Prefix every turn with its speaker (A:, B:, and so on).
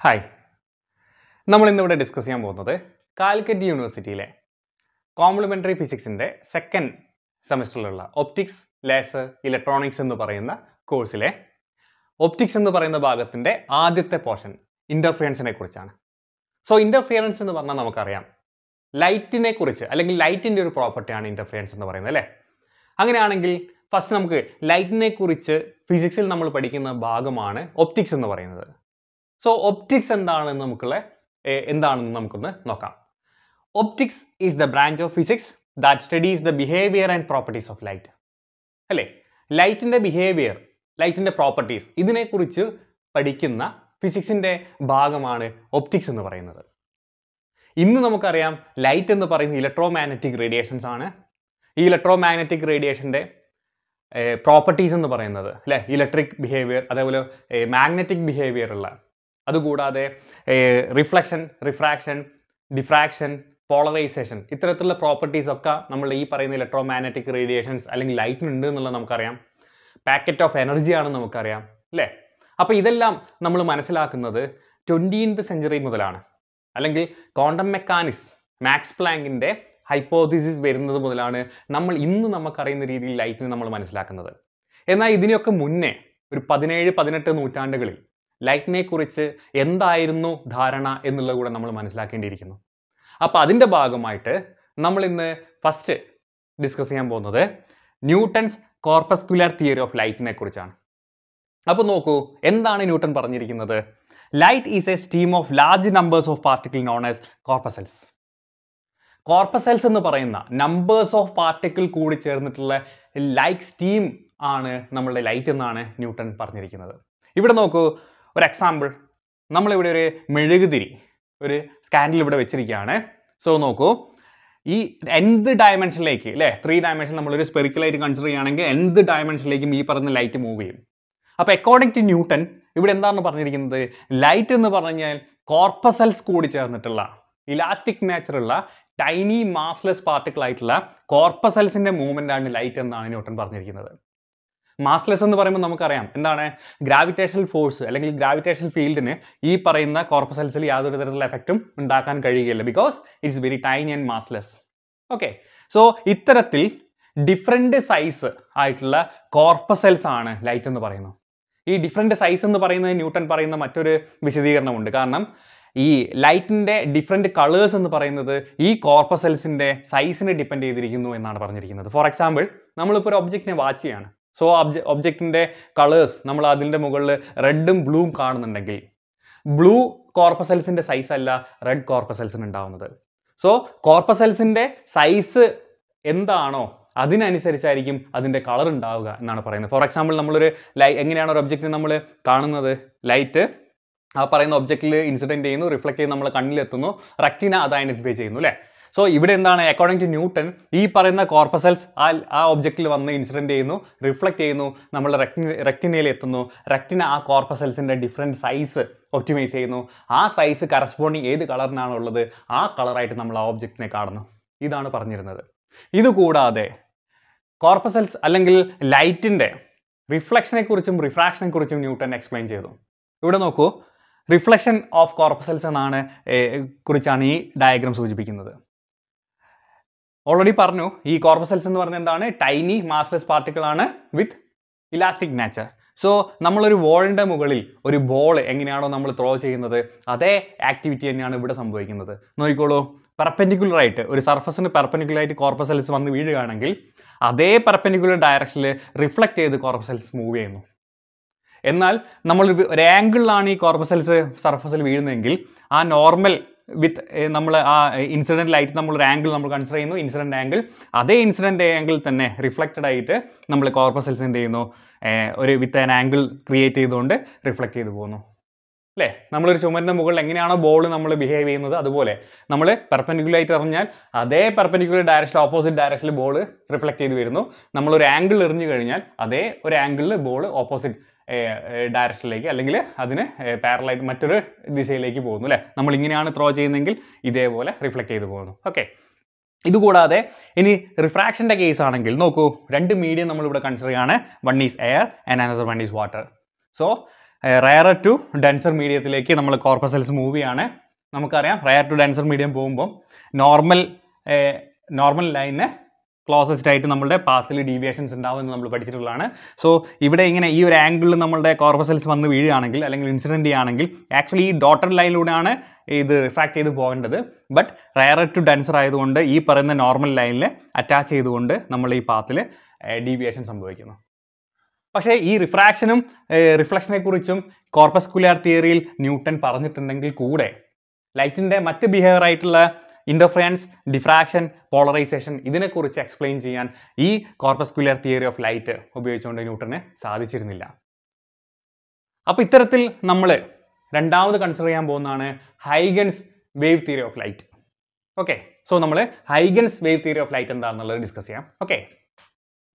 A: hi നമ്മൾ ഇന്നിവിടെ discuss ചെയ്യാൻ പോകുന്നത് കാലിക്കറ്റ് യൂണിവേഴ്സിറ്റിയിലെ കോംപ്ലിമെൻ്ററി ഫിസിക്സിൻ്റെ സെക്കൻഡ് സെമസ്റ്ററിലുള്ള ഒപ്റ്റിക്സ് ലേസർ ഇലക്ട്രോണിക്സ് എന്ന് പറയുന്ന കോഴ്സിലെ ഒപ്റ്റിക്സ് എന്ന് പറയുന്ന ഭാഗത്തിൻ്റെ ആദ്യത്തെ പോർഷൻ ഇൻ്റർഫിയറൻസിനെ കുറിച്ചാണ് സോ ഇൻ്റർഫിയറൻസ് എന്ന് പറഞ്ഞാൽ നമുക്കറിയാം ലൈറ്റിനെ കുറിച്ച് അല്ലെങ്കിൽ ലൈറ്റിൻ്റെ ഒരു പ്രോപ്പർട്ടിയാണ് ഇൻ്റർഫിയറൻസ് എന്ന് പറയുന്നത് അല്ലേ അങ്ങനെയാണെങ്കിൽ ഫസ്റ്റ് നമുക്ക് ലൈറ്റിനെ കുറിച്ച് ഫിസിക്സിൽ നമ്മൾ പഠിക്കുന്ന ഭാഗമാണ് ഒപ്റ്റിക്സ് എന്ന് പറയുന്നത് സോ ഒപ്റ്റിക്സ് എന്താണെന്ന് നമുക്കുള്ള ഏർ, എന്താണെന്ന് നമുക്കൊന്ന് നോക്കാം optics is the branch of physics that studies the behaviour and properties of light അല്ലേ ലൈറ്റിൻ്റെ ബിഹേവിയർ ലൈറ്റിൻ്റെ പ്രോപ്പർട്ടീസ് ഇതിനെക്കുറിച്ച് പഠിക്കുന്ന ഫിസിക്സിൻ്റെ ഭാഗമാണ് ഒപ്റ്റിക്സ് എന്ന് പറയുന്നത് ഇന്ന് നമുക്കറിയാം ലൈറ്റ് എന്ന് പറയുന്നത് ഇലക്ട്രോ മാഗ്നറ്റിക് റേഡിയേഷൻസ് ആണ് ഈ ഇലക്ട്രോ മാഗ്നറ്റിക് റേഡിയേഷൻ്റെ പ്രോപ്പർട്ടീസ് എന്ന് പറയുന്നത് അല്ലേ ഇലക്ട്രിക് ബിഹേവിയർ അതേപോലെ മാഗ്നറ്റിക് ബിഹേവിയർ ഉള്ള അതുകൂടാതെ റിഫ്ലക്ഷൻ റിഫ്രാക്ഷൻ ഡിഫ്രാക്ഷൻ പോളറൈസേഷൻ ഇത്തരത്തിലുള്ള പ്രോപ്പർട്ടീസ് ഒക്കെ നമ്മൾ ഈ പറയുന്ന ഇലക്ട്രോ മാഗ്നറ്റിക് റേഡിയേഷൻസ് അല്ലെങ്കിൽ ലൈറ്റിനുണ്ട് എന്നുള്ളത് നമുക്കറിയാം പാക്കറ്റ് ഓഫ് എനർജി ആണെന്ന് നമുക്കറിയാം അല്ലേ അപ്പോൾ ഇതെല്ലാം നമ്മൾ മനസ്സിലാക്കുന്നത് ട്വൻറ്റീൻത് സെഞ്ചുറി മുതലാണ് അല്ലെങ്കിൽ ക്വാണ്ടം മെക്കാനിക്സ് മാക്സ് പ്ലാങ്കിൻ്റെ ഹൈപ്പോതിസിസ് വരുന്നത് മുതലാണ് നമ്മൾ ഇന്ന് നമുക്കറിയുന്ന രീതിയിൽ ലൈറ്റിനെ നമ്മൾ മനസ്സിലാക്കുന്നത് എന്നാൽ ഇതിനൊക്കെ മുന്നേ ഒരു പതിനേഴ് പതിനെട്ട് നൂറ്റാണ്ടുകളിൽ ലൈറ്റിനെ കുറിച്ച് എന്തായിരുന്നു ധാരണ എന്നുള്ളത് കൂടെ നമ്മൾ മനസ്സിലാക്കേണ്ടിയിരിക്കുന്നു അപ്പോൾ അതിൻ്റെ ഭാഗമായിട്ട് നമ്മൾ ഇന്ന് ഫസ്റ്റ് ഡിസ്കസ് ചെയ്യാൻ പോകുന്നത് ന്യൂട്ടൺസ് കോർപ്പസ്കുലർ തിയറി ഓഫ് ലൈറ്റിനെ കുറിച്ചാണ് അപ്പോൾ നോക്കൂ എന്താണ് ന്യൂട്ടൺ പറഞ്ഞിരിക്കുന്നത് light is a steam of large numbers of particle known as corpuscles corpuscles എന്ന് പറയുന്ന നമ്പേഴ്സ് ഓഫ് പാർട്ടിക്കിൾ കൂടി ചേർന്നിട്ടുള്ള ലൈക്ക് സ്റ്റീം ആണ് നമ്മളുടെ ലൈറ്റ് എന്നാണ് ന്യൂട്ടൺ പറഞ്ഞിരിക്കുന്നത് ഇവിടെ നോക്കൂ ഒരു എക്സാമ്പിൾ നമ്മളിവിടെ ഒരു മെഴുകുതിരി ഒരു സ്കാൻഡിൽ ഇവിടെ വെച്ചിരിക്കുകയാണ് സോ നോക്കൂ ഈ എന്ത് ഡയമെൻഷനിലേക്ക് അല്ലേ ത്രീ ഡയമെൻഷൻ നമ്മളൊരു സ്പെറിക്കലായിട്ട് കൺസിഡർ ചെയ്യുകയാണെങ്കിൽ എന്ത് ഡയമെൻഷനിലേക്കും ഈ പറഞ്ഞ ലൈറ്റ് മൂവ് ചെയ്യും അപ്പോൾ അക്കോർഡിംഗ് ടു ന്യൂട്ടൺ ഇവിടെ എന്താണ് പറഞ്ഞിരിക്കുന്നത് ലൈറ്റ് എന്ന് പറഞ്ഞാൽ കോർപ്പസെൽസ് കൂടി ചേർന്നിട്ടുള്ള ഇലാസ്റ്റിക് നേച്ചറുള്ള ടൈനി മാസ്ലെസ് പാർട്ടിക്കിൾ ആയിട്ടുള്ള കോർപ്പസെൽസിന്റെ മൂവ്മെന്റ് ആണ് ലൈറ്റ് എന്നാണ് ന്യൂട്ടൺ പറഞ്ഞിരിക്കുന്നത് മാസ്ലെസ് എന്ന് പറയുമ്പോൾ നമുക്കറിയാം എന്താണ് ഗ്രാവിറ്റേഷണൽ ഫോഴ്സ് അല്ലെങ്കിൽ ഗ്രാവിറ്റേഷണൽ ഫീൽഡിന് ഈ പറയുന്ന കോർപ്പസെൽസിൽ യാതൊരു തരത്തിലുള്ള എഫക്റ്റും ഉണ്ടാക്കാൻ കഴിയുകയില്ല because it's very tiny and massless okay so ഇത്തരത്തിൽ ഡിഫറെൻറ്റ് സൈസ് ആയിട്ടുള്ള കോർപ്പസെൽസ് ആണ് ലൈറ്റ് എന്ന് പറയുന്നത് ഈ ഡിഫറെൻറ്റ് സൈസ് എന്ന് പറയുന്നത് ന്യൂട്ടൺ പറയുന്ന മറ്റൊരു വിശദീകരണമുണ്ട് കാരണം ഈ ലൈറ്റിൻ്റെ ഡിഫറെൻറ്റ് കളേഴ്സ് എന്ന് പറയുന്നത് ഈ കോർപ്പസെൽസിൻ്റെ സൈസിനെ ഡിപ്പെൻഡ് ചെയ്തിരിക്കുന്നു എന്നാണ് പറഞ്ഞിരിക്കുന്നത് ഫോർ എക്സാമ്പിൾ നമ്മളിപ്പോൾ ഒരു ഒബ്ജക്റ്റിനെ വാച്ച് ചെയ്യാണ് സോ ഒബ്ജ ഒബ്ജക്റ്റിൻ്റെ കളേഴ്സ് നമ്മൾ അതിൻ്റെ മുകളിൽ റെഡും ബ്ലൂവും കാണുന്നുണ്ടെങ്കിൽ ബ്ലൂ കോർപ്പസെൽസിൻ്റെ സൈസ് അല്ല റെഡ് കോർപ്പസെൽസിന് ഉണ്ടാവുന്നത് സോ കോർപ്പസെൽസിൻ്റെ സൈസ് എന്താണോ അതിനനുസരിച്ചായിരിക്കും അതിൻ്റെ കളർ ഉണ്ടാവുക എന്നാണ് പറയുന്നത് ഫോർ എക്സാമ്പിൾ നമ്മളൊരു ലൈ എങ്ങനെയാണ് ഒരു ഒബ്ജക്റ്റിനെ നമ്മൾ കാണുന്നത് ലൈറ്റ് ആ പറയുന്ന ഒബ്ജക്റ്റിൽ ഇൻസിഡൻറ്റ് ചെയ്യുന്നു റിഫ്ലക്ട് ചെയ്ത് നമ്മളെ കണ്ണിലെത്തുന്നു റെക്റ്റിന അത് ഐഡൻറ്റിഫൈ ചെയ്യുന്നു അല്ലേ സോ ഇവിടെ എന്താണ് അക്കോർഡിംഗ് ടു ന്യൂട്ടൺ ഈ പറയുന്ന കോർപ്പസെൽസ് ആ ആ ഒബ്ജക്റ്റിൽ വന്ന് ഇൻസിഡൻറ്റ് ചെയ്യുന്നു റിഫ്ലക്ട് ചെയ്യുന്നു നമ്മൾ റെക്ടി റെക്റ്റിനയിൽ എത്തുന്നു റെക്റ്റിന ആ കോർപ്പസെൽസിൻ്റെ ഡിഫറെൻറ്റ് സൈസ് ഒപ്റ്റിമൈസ് ചെയ്യുന്നു ആ സൈസ് കറസ്പോണ്ടിങ് ഏത് കളറിനാണ് ഉള്ളത് ആ കളറായിട്ട് നമ്മൾ ആ ഒബ്ജക്റ്റിനെ കാണുന്നു ഇതാണ് പറഞ്ഞിരുന്നത് ഇതുകൂടാതെ കോർപ്പസെൽസ് അല്ലെങ്കിൽ ലൈറ്റിൻ്റെ റിഫ്ലക്ഷനെ കുറിച്ചും റിഫ്രാക്ഷനെ കുറിച്ചും ന്യൂട്ടൺ എക്സ്പ്ലെയിൻ ചെയ്തു ഇവിടെ നോക്കൂ റിഫ്ലക്ഷൻ ഓഫ് കോർപ്പസെൽസ് എന്നാണ് ഏർ, കുറിച്ചാണ് ഈ ഡയഗ്രാം സൂചിപ്പിക്കുന്നത് ഓൾറെഡി പറഞ്ഞു ഈ കോർപ്പസെൽസ് എന്ന് പറഞ്ഞാൽ എന്താണ് ടൈനി മാസ്ലെസ് പാർട്ടിക്കിൾ ആണ് വിത്ത് ഇലാസ്റ്റിക് നേച്ചർ സോ നമ്മളൊരു വോളിൻ്റെ മുകളിൽ ഒരു ബോൾ എങ്ങനെയാണോ നമ്മൾ ത്രോ ചെയ്യുന്നത് അതേ ആക്ടിവിറ്റി തന്നെയാണ് ഇവിടെ സംഭവിക്കുന്നത് നോക്കിക്കോളൂ പെർപെൻഡിക്കുലർ ആയിട്ട് ഒരു സർഫസിന് പെർപെൻഡിക്കുലർ ആയിട്ട് കോർപ്പസെൽസ് വന്ന് വീഴുകയാണെങ്കിൽ അതേ പെർപെൻഡിക്കുലർ ഡയറക്ഷനിൽ റിഫ്ലക്റ്റ് ചെയ്ത് കോർപ്പസെൽസ് മൂവ് ചെയ്യുന്നു എന്നാൽ നമ്മൾ ഒരു- ഒരു ആംഗിളിലാണ് ഈ കോർപ്പസെൽസ് സർഫസിൽ വീഴുന്നതെങ്കിൽ ആ നോർമൽ വിത്ത് നമ്മൾ ആ ഇൻസിഡൻറ്റ് ലൈറ്റ് നമ്മൾ ഒരു ആംഗിൾ നമ്മൾ കൺസിഡർ ചെയ്യുന്നു ഇൻസിഡൻറ്റ് ആംഗിൾ അതേ ഇൻസിഡൻറ്റ് ആംഗിൾ തന്നെ റിഫ്ലക്റ്റഡ് ആയിട്ട് നമ്മൾ കോർപ്പസെൽസ് എന്ത് ചെയ്യുന്നു ഏർ ഒരു വിത്ത് ആൻ ആംഗിൾ ക്രിയേറ്റ് ചെയ്തുകൊണ്ട് റിഫ്ലക്റ്റ് ചെയ്തു പോകുന്നു അല്ലേ നമ്മളൊരു ചുമരിൻ്റെ മുകളിൽ എങ്ങനെയാണോ ബോൾ നമ്മൾ ബിഹേവ് ചെയ്യുന്നത് അതുപോലെ നമ്മൾ പെർപെൻഡിക്കുലർ ആയിട്ട് എറിഞ്ഞാൽ അതേ പെർപെൻഡിക്കുലർ ഡയറക്ഷൻ ഓപ്പോസിറ്റ് ഡയറക്ഷനിൽ ബോൾ റിഫ്ലക്റ്റ് ചെയ്ത് വരുന്നു നമ്മളൊരു ആംഗിൾ എറിഞ്ഞു കഴിഞ്ഞാൽ അതേ ഒരു ആംഗിളിൽ ബോൾ ഓപ്പോസിറ്റ് ഡയറക്ഷനിലേക്ക് അല്ലെങ്കിൽ അതിന് പാരലായിട്ട് മറ്റൊരു ദിശയിലേക്ക് പോകുന്നു അല്ലേ നമ്മൾ ഇങ്ങനെയാണ് ത്രോ ചെയ്യുന്നതെങ്കിൽ ഇതേപോലെ റിഫ്ലക്റ്റ് ചെയ്ത് പോകുന്നു ഓക്കെ ഇതുകൂടാതെ ഇനി റിഫ്രാക്ഷൻ്റെ കേസ് ആണെങ്കിൽ നോക്കൂ രണ്ട് മീഡിയം നമ്മളിവിടെ കൺസിഡർ ചെയ്യാണ് one is air and another one is water so rarer to denser മീഡിയത്തിലേക്ക് നമ്മൾ കോർപ്പസൽസ് മൂവ് ചെയ്യാണ് നമുക്കറിയാം റയർ ടു ഡെൻസർ മീഡിയം പോകുമ്പോൾ നോർമൽ നോർമൽ ലൈനിന് ക്ലോസസ്റ്റ് ആയിട്ട് നമ്മളുടെ പാത്തിൽ ഡീവിയേഷൻസ് ഉണ്ടാവുമെന്ന് നമ്മൾ പഠിച്ചിട്ടുള്ളതാണ് സോ ഇവിടെ ഇങ്ങനെ ഈ ഒരു ആംഗിളിൽ നമ്മളുടെ കോർപ്പസൽസ് വന്ന് വീഴുകയാണെങ്കിൽ അല്ലെങ്കിൽ ഇൻസിഡൻറ്റ് ചെയ്യുകയാണെങ്കിൽ ആക്ച്വലി ഈ ഡോട്ടഡ് ലൈനിലൂടെയാണ് ഇത് റിഫ്രാക്ട് ചെയ്ത് പോകേണ്ടത് ബട്ട് റയർ ടു ഡെൻസർ ആയതുകൊണ്ട് ഈ പറയുന്ന നോർമൽ ലൈനിൽ അറ്റാച്ച് ചെയ്തുകൊണ്ട് നമ്മൾ ഈ പാത്തിൽ ഡീവിയേഷൻ സംഭവിക്കുന്നു പക്ഷേ ഈ റിഫ്രാക്ഷനും റിഫ്ലക്ഷനെ കുറിച്ചും കോർപ്പസ്കുലാർ തിയറിയിൽ ന്യൂട്ടൺ പറഞ്ഞിട്ടുണ്ടെങ്കിൽ കൂടെ ലൈറ്റിൻ്റെ മറ്റ് ബിഹേവിയർ ആയിട്ടുള്ള ഇൻ്റർഫറൻസ് ഡിഫ്രാക്ഷൻ പോളറൈസേഷൻ ഇതിനെക്കുറിച്ച് എക്സ്പ്ലെയിൻ ചെയ്യാൻ ഈ കോർപ്പസ്കുലർ തിയറി ഓഫ് ലൈറ്റ് ഉപയോഗിച്ചുകൊണ്ട് ന്യൂട്ടന് സാധിച്ചിരുന്നില്ല അപ്പോൾ ഇത്തരത്തിൽ നമ്മൾ രണ്ടാമത് കൺസിഡർ ചെയ്യാൻ പോകുന്നതാണ് Huygens wave theory of light okay so നമ്മൾ Huygens wave theory of light എന്താണെന്നുള്ളത് ഡിസ്കസ് ചെയ്യാം ഓക്കെ